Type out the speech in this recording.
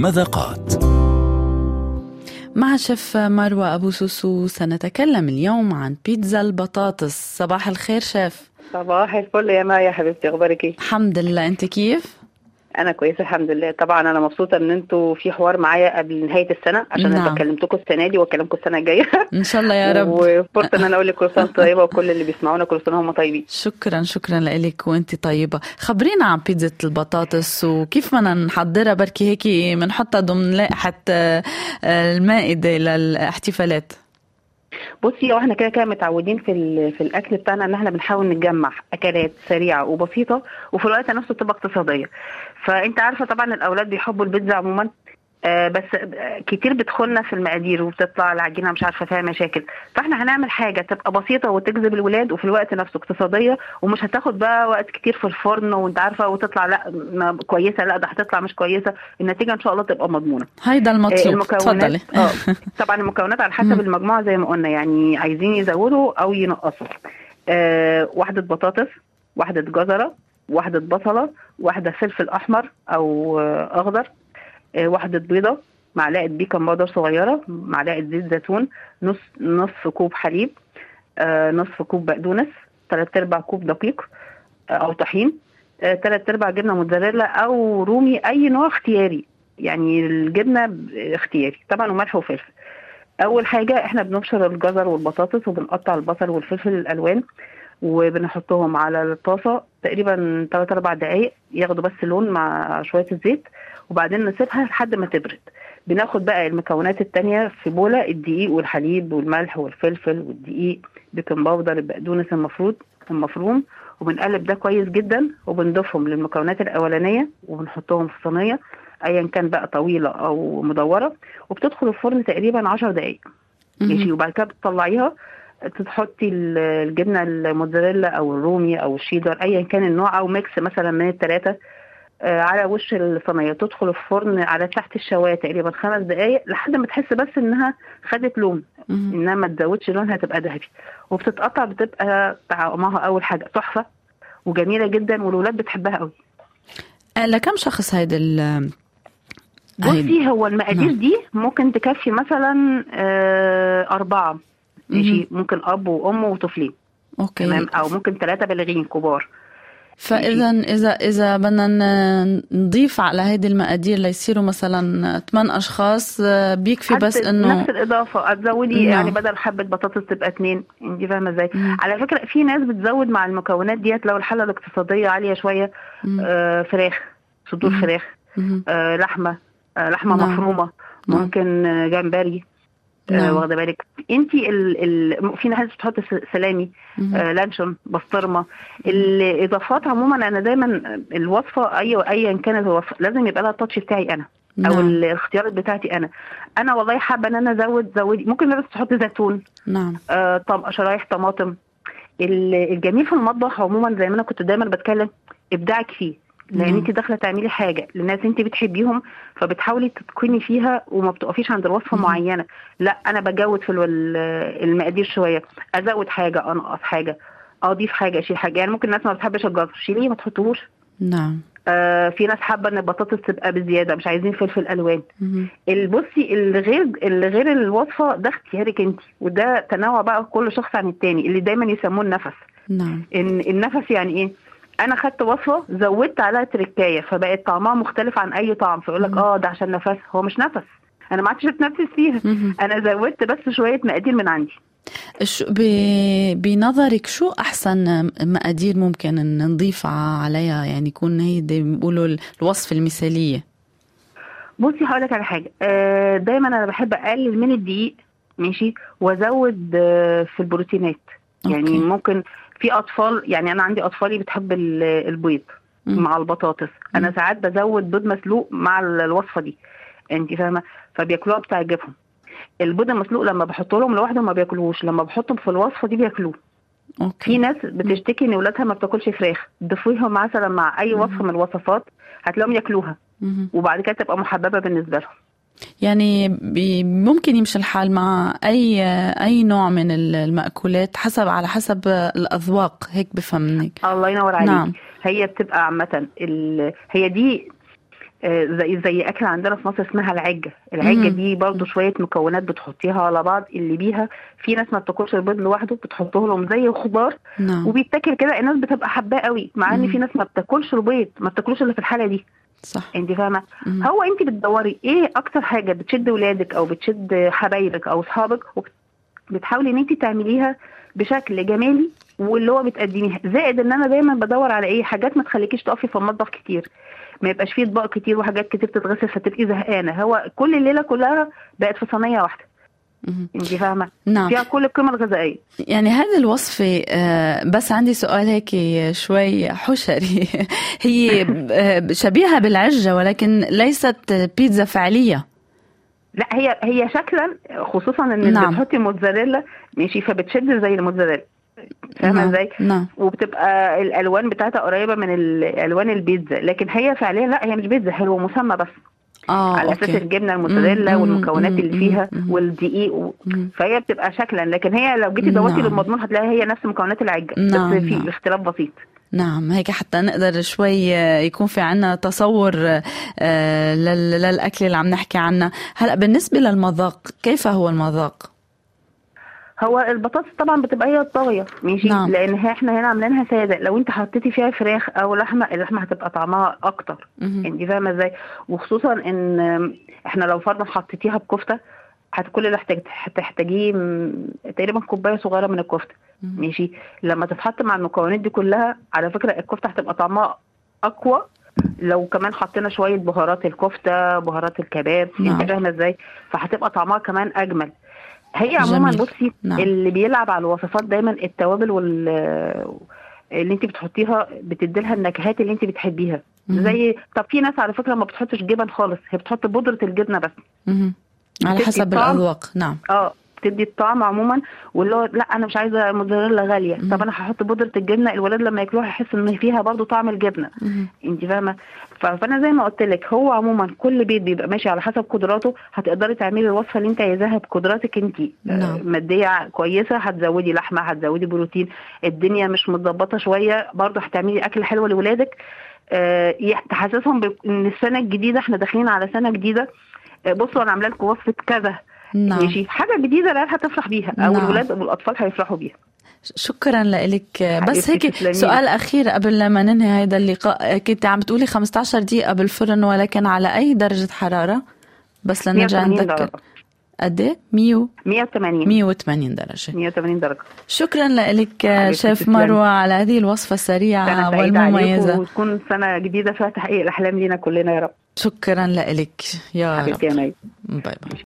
ومذاقات مع شيف مروة أبو سوسو سنتكلم اليوم عن بيتزا البطاطس صباح الخير شيف صباح الفل يا مايا حبيبتي اخبارك ايه الحمد لله أنت كيف؟ انا كويسه الحمد لله طبعا انا مبسوطه ان انتوا في حوار معايا قبل نهايه السنه عشان نعم. انا كلمتكم السنه دي واكلمكم السنه الجايه إن شاء الله يا رب وفرصه ان انا اقول لك كل سنه وأنتم طيبه وكل اللي بيسمعونا كل سنه هم طيبين شكرا شكرا لك وانت طيبة خبرينا عن بيتزا البطاطس وكيف بدنا نحضرها بركي هيك بنحطها ضمن لائحة آه، آه، المائدة للاحتفالات بصي هو احنا كده كده متعودين في ال- في الاكل بتاعنا ان احنا بنحاول نجمع اكلات سريعه وبسيطه وفي الوقت نفسه تبقى اقتصاديه فانت عارفه طبعا الاولاد بيحبوا البيتزا عموما آه بس آه، كتير بتدخلنا في المقادير وبتطلع العجينه مش عارفه فيها مشاكل فاحنا هنعمل حاجه تبقى بسيطه وتجذب الولاد وفي الوقت نفسه اقتصاديه ومش هتاخد بقى وقت كتير في الفرن وانت عارفه وتطلع لا ما- كويسه لا ده هتطلع مش كويسه النتيجه ان شاء الله تبقى مضمونه هيدا آه، المطلوب تفضلي اه طبعا المكونات على حسب مم. المجموعه زي ما قلنا يعني عايزين يزودوا او ينقصوا آه واحده بطاطس واحده جزره واحده بصله واحده فلفل احمر او آه اخضر آه واحده بيضه معلقه بيكنج باودر صغيره معلقه زيت زيتون نص نصف كوب حليب آه نصف كوب بقدونس ثلاث ارباع كوب دقيق آه او طحين آه ثلاث ارباع جبنه موتزاريلا او رومي اي نوع اختياري يعني الجبنه ب- اختياري طبعا وملح وفلفل اول حاجه احنا بنبشر الجزر والبطاطس وبنقطع البصل والفلفل الالوان وبنحطهم على الطاسه تقريبا 3 4 دقائق ياخدوا بس لون مع شويه الزيت وبعدين نسيبها لحد ما تبرد بناخد بقى المكونات التانية في بولة الدقيق والحليب والملح والفلفل والدقيق بيكنج باودر البقدونس المفروض المفروم وبنقلب ده كويس جدا وبنضيفهم للمكونات الأولانية وبنحطهم في صينية أيا كان بقى طويلة أو مدورة وبتدخل الفرن تقريبا 10 دقايق ماشي مهم. وبعد كده بتطلعيها تحطي ال- الجبنه الموتزاريلا او الرومي او الشيدر ايا كان النوع او ميكس مثلا من الثلاثه على وش الصينيه تدخل الفرن على تحت الشوايه تقريبا خمس دقائق لحد ما تحس بس انها خدت لون مهم. انها ما تزودش لونها تبقى ذهبي وبتتقطع بتبقى طعمها اول حاجه تحفه وجميله جدا والولاد بتحبها قوي آه، لكم شخص هيدا ال هيدا- بصي هو المقادير نعم. دي ممكن تكفي مثلا آه، أربعة ماشي مهم. ممكن أب وأم وطفلين اوكي تمام أو ممكن ثلاثة بالغين كبار فاذا اذا اذا بدنا ن- نضيف على هيدي المقادير ليصيروا مثلا ثمان اشخاص آه، بيكفي حتى بس انه نفس الإضافة هتزودي نعم. يعني بدل حبة بطاطس تبقى اتنين انت فاهمة ازاي مم. على فكرة في ناس بتزود مع المكونات ديت لو الحالة الاقتصادية عالية شوية مم. آه فراخ صدور مم. فراخ مهم. آه لحمة آه لحمة نعم. مفرومة نعم. ممكن آه، جمبري آه نعم. واخده بالك انت ال ال في ناس بتحط س- سلامي مهم. آه لانشون بسطرمه الاضافات عموما انا دايما الوصفه اي ايا كانت الوصفه لازم يبقى لها التاتش بتاعي انا او نعم الاختيارات بتاعتي انا انا والله حابه ان انا ازود زودي ممكن بس تحط زيتون نعم آه طم شرايح طماطم ال- الجميل في المطبخ عموما زي ما انا كنت دايما بتكلم ابداعك فيه لان نعم. انت داخله تعملي حاجه لناس انت بتحبيهم فبتحاولي تتقني فيها وما بتقفيش عند الوصفه مهم. معينه لا انا بجود في ال- المقادير شويه ازود حاجه انقص حاجه اضيف حاجه اشيل حاجه يعني ممكن الناس ما بتحبش الجزر شيليه ما تحطوهوش نعم آه في ناس حابه ان البطاطس تبقى بزياده مش عايزين فلفل الوان مهم. البصي اللي غير اللي غير الوصفه ده اختيارك انت وده تنوع بقى كل شخص عن التاني اللي دايما يسموه النفس نعم ان النفس يعني ايه انا خدت وصفه زودت عليها تركايه فبقت طعمها مختلف عن اي طعم فيقول لك مم. اه ده عشان نفس هو مش نفس انا ما عادش اتنفس فيها مهم. انا زودت بس شويه مقادير من عندي شو ب- بنظرك شو احسن مقادير ممكن إن نضيف عليها يعني يكون هيدي بيقولوا الوصفه المثاليه بصي هقول لك على حاجه آه دايما انا بحب اقلل من الدقيق ماشي وازود آه في البروتينات يعني أوكي. ممكن في اطفال يعني انا عندي اطفالي بتحب ال- البيض مم. مع البطاطس انا مم. ساعات بزود بيض مسلوق مع ال- الوصفه دي انت فاهمه فبياكلوها بتعجبهم البيض المسلوق لما بحط لهم لوحده ما بياكلوهوش لما بحطهم في الوصفه دي بياكلوه في اوكي ناس بتشتكي ان ولادها ما بتاكلش فراخ ضيفيهم مثلا مع اي وصفه من الوصفات هتلاقيهم ياكلوها مهم. وبعد كده تبقى محببه بالنسبه لهم يعني بي- ممكن يمشي الحال مع اي اي نوع من المأكولات حسب على حسب الاذواق هيك بفهم منك الله ينور عليك نعم. هي بتبقى عامه ال... هي دي آه، زي زي اكل عندنا في مصر اسمها العجه العجه مم. دي برضو شويه مكونات بتحطيها على بعض اللي بيها في ناس ما بتاكلش البيض لوحده بتحطه لهم زي خضار نعم وبيتاكل كده الناس بتبقى حباه قوي مع ان مم. في ناس ما بتاكلش البيض ما بتاكلوش الا في الحاله دي صح انت فاهمه مم. هو انت بتدوري ايه اكتر حاجه بتشد ولادك او بتشد حبايبك او اصحابك بتحاولي ان انت تعمليها بشكل جمالي واللي هو بتقدميها زائد ان انا دايما بدور على ايه حاجات ما تخليكيش تقفي في المطبخ كتير ما يبقاش فيه اطباق كتير وحاجات كتير تتغسل فتبقي زهقانه هو كل الليله كلها بقت في صينيه واحده مم. انت فاهمه نعم فيها كل القيمه الغذائيه يعني هذه الوصفة آه، بس عندي سؤال هيك شوي حشري هي آه، شبيهة بالعجة ولكن ليست بيتزا فعلية لا هي هي شكلا خصوصا ان نعم. بتحطي موتزاريلا ماشي فبتشد زي الموتزاريلا فاهمه نعم ازاي نعم وبتبقى الالوان بتاعتها قريبه من ال- الوان البيتزا لكن هي فعليا لا هي مش بيتزا هو مسمى بس اه على اساس أوكي. الجبنه الموتزاريلا مم، والمكونات مم، اللي مم، فيها مم. والدقيق و... مم. فهي بتبقى شكلا لكن هي لو جيتي دورتي نعم. للمضمون هتلاقيها هي نفس مكونات العجه نعم، بس في نعم. اختلاف بسيط نعم هيك حتى نقدر شوي آه، يكون في عنا تصور آه، لل- للأكل اللي عم نحكي عنه هلأ بالنسبة للمذاق كيف هو المذاق؟ هو البطاطس طبعا بتبقى هي الطاغيه ماشي نعم. لان هي احنا هنا عاملينها ساده لو انت حطيتي فيها فراخ او لحمه اللحمه هتبقى طعمها اكتر مهم. انت فاهمه ازاي وخصوصا ان احنا لو فرضا حطيتيها بكفته هت كل اللي هتحتاج- هتحتاجيه م- تقريبا كوبايه صغيره من الكفته مهم. ماشي لما تتحط مع المكونات دي كلها على فكره الكفته هتبقى طعمها اقوى لو كمان حطينا شويه بهارات الكفته بهارات الكباب نعم. انت فاهمه ازاي فهتبقى طعمها كمان اجمل هي عموما جميل. بصي نعم. اللي بيلعب على الوصفات دايما التوابل وال اللي انت بتحطيها بتدي لها النكهات اللي انت بتحبيها مهم. زي طب في ناس على فكره ما بتحطش جبن خالص هي بتحط بودره الجبنه بس مهم. على بتدي حسب الطعم. الأذواق نعم اه بتدي الطعم عموما واللي هو لا انا مش عايزه موتزاريلا غاليه مم. طب انا هحط بودره الجبنه الولاد لما ياكلوها يحس ان فيها برضو طعم الجبنه مهم. انت فاهمه ف- فانا زي ما قلت لك هو عموما كل بيت بيبقى ماشي على حسب قدراته هتقدري تعملي الوصفه اللي انت عايزاها بقدراتك انت نعم. ماديه كويسه هتزودي لحمه هتزودي بروتين الدنيا مش متظبطه شويه برضو هتعملي اكل حلو لاولادك آه، يح- تحسسهم ب- ان السنه الجديده احنا داخلين على سنه جديده آه، بصوا انا عامله لكم وصفه كذا نعم ماشي حاجه جديده العيال هتفرح بيها او نعم. الولاد والاطفال هيفرحوا بيها شكرا لك بس حبيبتي هيك تسلمي. سؤال اخير قبل ما ننهي هذا اللقاء كنت عم بتقولي 15 دقيقه بالفرن ولكن على اي درجه حراره بس لنرجع 180 نذكر درجه قد ايه 100 180 180 درجه 180 درجه شكرا لك حبيبتي شيف تسلمي. مروه على هذه الوصفه سنه السريعه سعيده عليكم والمميزه وتكون سنه جديده فيها تحقيق الاحلام لينا كلنا يا رب شكرا لك يا رب حبيبتي يا مي باي باي